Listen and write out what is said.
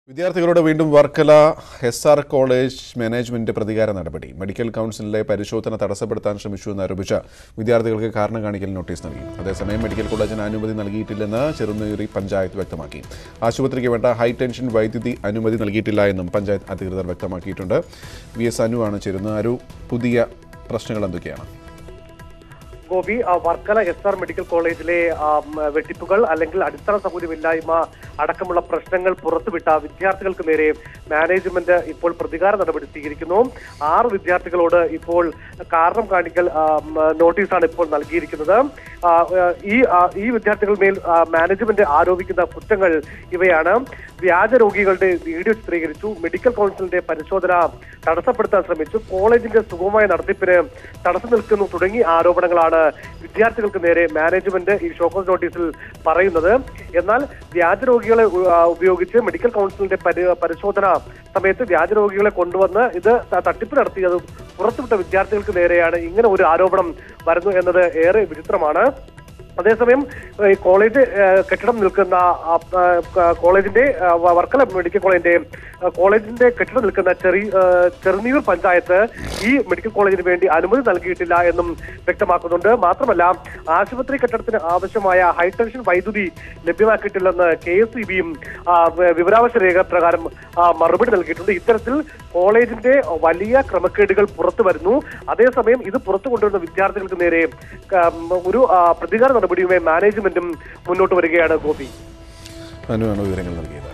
വിദ്യാർത്ഥികളോട് വീണ്ടും Varkala S R college management പ്രതികാര നടപടി മെഡിക്കൽ കൗൺസിലിലെ പരിശോധന തടസ്സപ്പെടുത്താൻ ശ്രമിച്ചു എന്നറിയിച്ച വിദ്യാർത്ഥികൾക്ക് കാരണം കാണിക്കൽ നോട്ടീസ് നൽകി അതേസമയം മെഡിക്കൽ കോളേജിന് അനുമതി നൽകിയിട്ടില്ലെന്ന് ചെറുനീറി പഞ്ചായത്ത് വ്യക്തമാക്കി ആശുപത്രിക്ക് വേണ്ട ഹൈ ടെൻഷൻ വൈദ്യുതി അനുമതി നൽകിയിട്ടില്ല എന്നും പഞ്ചായത്ത് അധികൃതർ വ്യക്തമാക്കിയിട്ടുണ്ട് വി എസ് അനു ആണ് ചേരുന്നത് ഒരു പുതിയ പ്രശ്നങ്ങൾ എന്തൊക്കെയാണ് ഗോപി ആ, വർക്കല എസ് ആർ മെഡിക്കൽ കോളേജിലെ ആ, ഉം, വെട്ടിപ്പുകൾ അല്ലെങ്കിൽ അടിസ്ഥാന സൗകര്യമില്ലായ്മ അടക്കമുള്ള പ്രശ്നങ്ങൾ പുറത്തുവിട്ട വിദ്യാർത്ഥികൾക്ക് നേരെ മാനേജ്മെന്റ് ഇപ്പോൾ പ്രതികാര നടപടി സ്വീകരിക്കുന്നു ആറ് വിദ്യാർത്ഥികളോട് ഇപ്പോൾ കാരണം കാണിക്കൽ ആ, ഉം, നോട്ടീസാണ് ഇപ്പോൾ നൽകിയിരിക്കുന്നത് ആ, ആ, ഈ ആ, ഈ വിദ്യാർത്ഥികൾ മേൽ ആ, മാനേജ്മെന്റ് ആരോപിക്കുന്ന കുറ്റങ്ങൾ ഇവയാണ് വ്യാജ രോഗികളുടെ വീഡിയോ ചിത്രീകരിച്ചു മെഡിക്കൽ കൗൺസിലിന്റെ പരിശോധന തടസ്സപ്പെടുത്താൻ ശ്രമിച്ചു കോളേജിന്റെ സുഗമമായ നടത്തിപ്പിന് തടസ്സം നിൽക്കുന്നു തുടങ്ങിയ ആരോപണങ്ങളാണ് വിദ്യാർത്ഥികൾക്ക് നേരെ മാനേജ്മെന്റ് ഈ ഷോക്കോസ് നോട്ടീസിൽ പറയുന്നത് എന്നാൽ വ്യാജ രോഗികളെ ഉ- ആ, ഉപയോഗിച്ച് മെഡിക്കൽ കൗൺസിലിന്റെ പരി- പരിശോധന സമയത്ത് വ്യാജ രോഗികളെ കൊണ്ടുവന്ന് ഇത് ത- തട്ടിപ്പ് നടത്തിയത് പുറത്തുവിട്ട വിദ്യാർത്ഥികൾക്ക് നേരെയാണ് ഇങ്ങനെ ഒരു ആരോപണം വരുന്നു എന്നത് ഏറെ വിചിത്രമാണ് അതേസമയം ഈ കോളേജ് ഏഹ്, കെട്ടിടം നിൽക്കുന്ന ആ, ആ, ക- കോളേജിന്റെ ആ, വ- വർക്കല മെഡിക്കൽ കോളേജിന്റെ ആ, കോളേജിന്റെ കെട്ടിടം നിൽക്കുന്ന ചെറി ഏഹ്, ചെറുനീർ പഞ്ചായത്ത് ഈ മെഡിക്കൽ കോളേജിന് വേണ്ടി അനുമതി നൽകിയിട്ടില്ല എന്നും വ്യക്തമാക്കുന്നുണ്ട് മാത്രമല്ല ആശുപത്രി കെട്ടിടത്തിന് ആവശ്യമായ ഹൈടെൻഷൻ വൈദ്യുതി ലഭ്യമാക്കിയിട്ടില്ലെന്ന് കെ എസ് സി ബിയും വിവരാവകാശ രേഖ പ്രകാരം ആ, മറുപടി നൽകിയിട്ടുണ്ട് ഇത്തരത്തിൽ കോളേജിന്റെ വലിയ ക്രമക്കേടുകൾ പുറത്തു വരുന്നു അതേസമയം ഇത് പുറത്തു കൊണ്ടുവരുന്ന വിദ്യാർത്ഥികൾക്ക് നേരെ ഉം, ഒരു ആ, പ്രതികാര നടപടിയുമായി മാനേജ്മെന്റും മുന്നോട്ട് വരികയാണ് ഗോപി അനുവാണ് വിവരങ്ങൾ നൽകിയത്